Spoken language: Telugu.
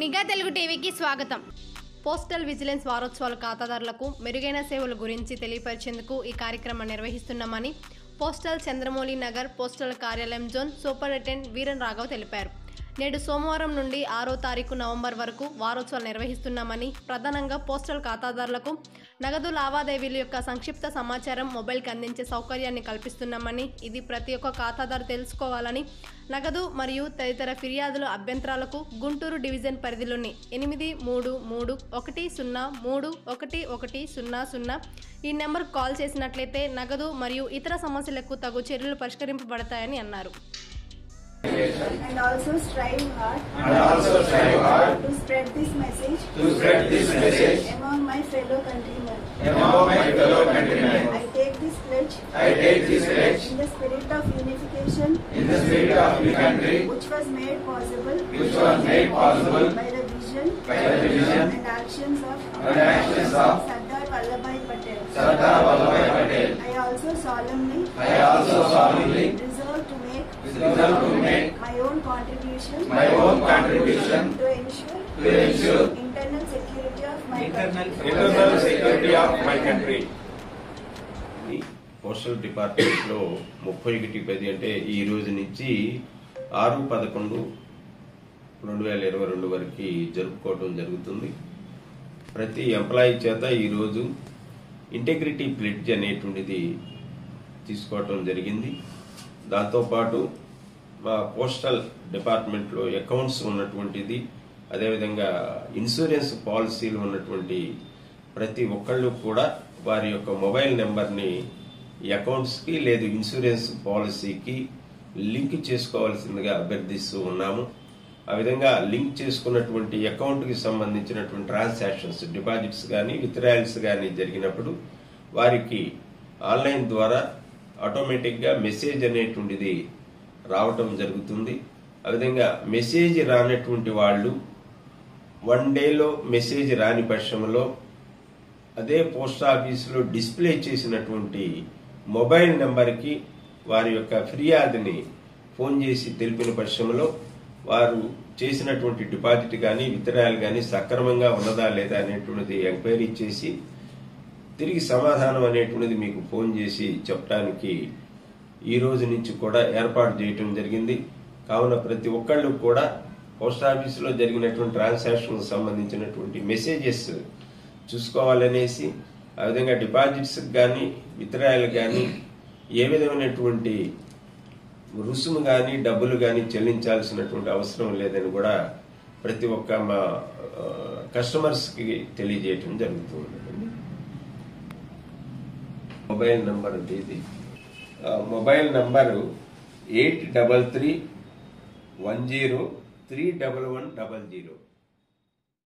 నిఘా తెలుగు టీవీకి స్వాగతం పోస్టల్ విజిలెన్స్ వారోత్సవాల ఖాతాదారులకు మెరుగైన సేవల గురించి తెలియపరిచేందుకు ఈ కార్యక్రమం నిర్వహిస్తున్నామని పోస్టల్ చంద్రమౌళి నగర్ పోస్టల్ కార్యాలయం జోన్ సూపరింటెండెంట్ వీరన్ రాఘవ్ తెలిపారు నేడు సోమవారం నుండి ఆరో తారీఖు నవంబర్ వరకు వారోత్సవాలు నిర్వహిస్తున్నామని ప్రధానంగా పోస్టల్ ఖాతాదారులకు నగదు లావాదేవీల యొక్క సంక్షిప్త సమాచారం మొబైల్కి అందించే సౌకర్యాన్ని కల్పిస్తున్నామని ఇది ప్రతి ఒక్క ఖాతాదారు తెలుసుకోవాలని నగదు మరియు తదితర ఫిర్యాదుల అభ్యంతరాలకు గుంటూరు డివిజన్ పరిధిలోని ఎనిమిది మూడు మూడు ఒకటి సున్నా మూడు ఒకటి ఒకటి సున్నా సున్నా ఈ నెంబర్కు కాల్ చేసినట్లయితే నగదు మరియు ఇతర సమస్యలకు తగు చర్యలు పరిష్కరింపబడతాయని అన్నారు and also strive hard and also strive hard to spread this message to spread this message among my fellow countrymen. among my fellow countrymen. I take this pledge I take this pledge in the spirit of unification in the spirit of the country which was made possible which was made possible by the vision by the vision and actions of and actions of Sardar Vallabhbhai Patel. Sardar Vallabhbhai Patel. I also solemnly I also solemnly resolve to make resolve to make my own contribution my own contribution to ensure to ensure internal security of my country. internal security of my country. ఈ పోస్టల్ డిపార్ట్మెంట్ లో ముప్పై ఒకటి పది అంటే ఈ రోజు నుంచి ఆరు పదకొండు రెండు వేల ఇరవై రెండు వరకు జరుపుకోవడం జరుగుతుంది ప్రతి ఎంప్లాయీ చేత ఈరోజు ఇంటెగ్రిటీ ప్లెడ్జ్ అనేటువంటిది తీసుకోవటం జరిగింది దాంతోపాటు మా పోస్టల్ డిపార్ట్మెంట్లో అకౌంట్స్ ఉన్నటువంటిది అదేవిధంగా ఇన్సూరెన్స్ పాలసీలు ఉన్నటువంటి ప్రతి ఒక్కళ్ళు కూడా వారి యొక్క మొబైల్ నెంబర్ని ఈ అకౌంట్స్కి లేదు ఇన్సూరెన్స్ పాలసీకి లింక్ చేసుకోవాల్సిందిగా అభ్యర్థిస్తూ ఉన్నాము ఆ విధంగా లింక్ చేసుకున్నటువంటి అకౌంట్కి సంబంధించినటువంటి ట్రాన్సాక్షన్స్ డిపాజిట్స్ కానీ విత్డ్రాయల్స్ కానీ జరిగినప్పుడు వారికి ఆన్లైన్ ద్వారా ఆటోమేటిక్గా మెసేజ్ అనేటువంటిది రావటం జరుగుతుంది ఆ విధంగా మెసేజ్ రానటువంటి వాళ్ళు వన్ డేలో మెసేజ్ రాని పక్షంలో అదే పోస్ట్ ఆఫీసులో డిస్ప్లే చేసినటువంటి మొబైల్ నెంబర్కి వారి యొక్క ఫిర్యాదుని ఫోన్ చేసి తెలిపిన పక్షంలో వారు చేసినటువంటి డిపాజిట్ కానీ విత్తనాలు కానీ సక్రమంగా ఉన్నదా లేదా అనేటువంటిది ఎంక్వైరీ చేసి తిరిగి సమాధానం అనేటువంటిది మీకు ఫోన్ చేసి చెప్పడానికి ఈ రోజు నుంచి కూడా ఏర్పాటు చేయటం జరిగింది కావున ప్రతి ఒక్కళ్ళు కూడా పోస్ట్ ఆఫీసులో జరిగినటువంటి ట్రాన్సాక్షన్ సంబంధించినటువంటి మెసేజెస్ చూసుకోవాలనేసి ఆ విధంగా డిపాజిట్స్ కానీ విత్డ్రాయలు కానీ ఏ విధమైనటువంటి రుసుము కానీ డబ్బులు కానీ చెల్లించాల్సినటువంటి అవసరం లేదని కూడా ప్రతి ఒక్క మా ఆ, కస్టమర్స్కి తెలియజేయటం జరుగుతుంది మొబైల్ నంబర్ అంటే ఇది ఆ, mobile number eight double three one zero three double one double zero